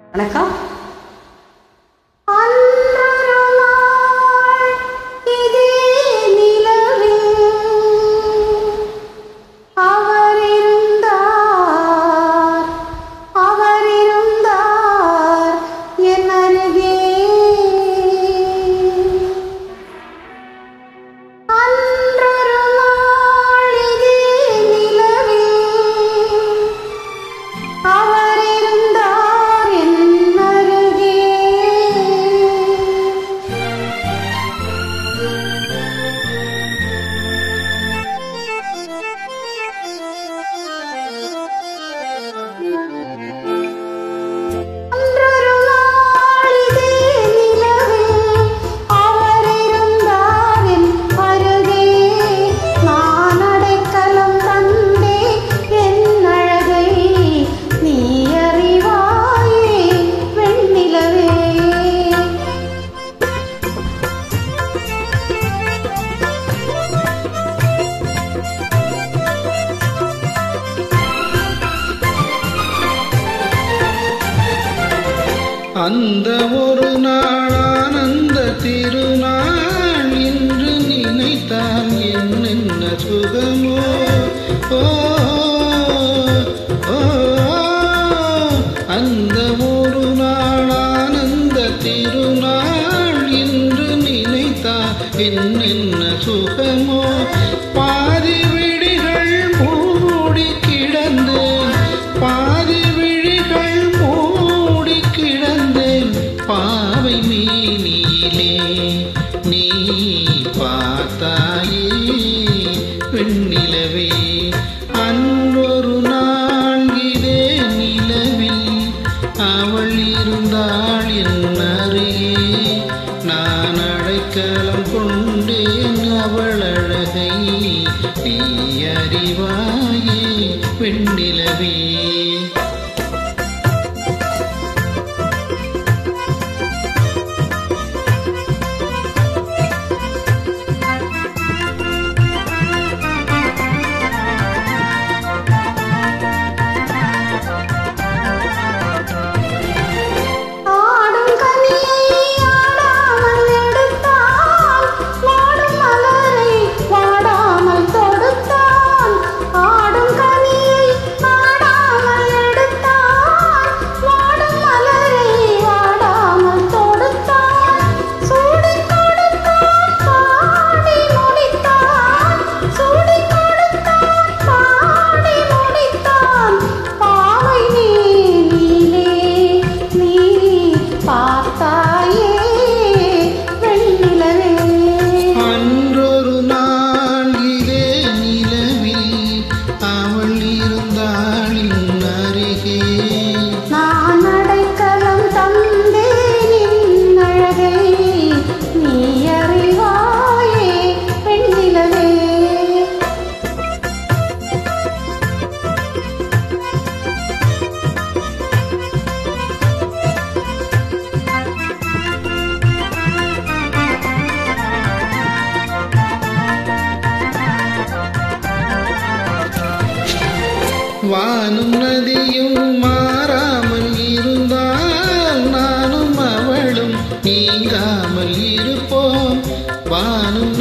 வணக்கம் அவர் இருந்தார் என் அருகே அன்றொரு நாளிதே நிலவில் அவர் இருந்தார் என் அருகே நான் அடைக்கலம் தந்தே என் அழகை நீ அறிவாயே வெண்ணிலவே அந்த ஒரு நாள் ஆனந்த திருநாள் இன்று நினைத்தால் என்னென்ன சுகமோ ஓ, ஓ, அந்த ஒரு நாள் ஆனந்த திருநாள் இன்று நினைத்தால் என்னென்ன சுகமோ பாதி விழிகள் மூடி கிடந்தேன் பாதி விழிகள் மூடி கிடந்தேன் பாவை மீனியிலே நீ பார்த்தாயே பெண்ணிலவே அன்றொரு நாள் இதே நிலவில் அவள் இருந்தாள் என் அருகே நான் அடைக்கலம் கொண்டேன் அவள் அழகை நீ அறிவாயே பெண்ணிலவே ஆடும் கனியை ஆடாமல் எடுத்தான் வாடும் மலரை வாடாமல் தொடுத்தான் ஆடும் கனியை ஆடாமல் எடுத்தான் வாடும் மலரை வாடாமல் தொடுத்தான் சூடிக் கொடுத்தான் பாடி முடித்தான் சூடிக் கொடுத்தான் பாடி முடித்தான் பாவை நீலே நீ பார்த்தாயே வெண்ணிலவே அன்றொரு நாள் இதே நிலவில் அவள் இருந்தாள் என் அருகே நான் அடைக்கலம் தந்தேன் என் அழகை நீ அறிவாயே வெண்ணிலவே வானும் நதியும் மாறாமல் இருந்தால் நானும் அவளும் நீங்காமல் இருப்போம் வானும்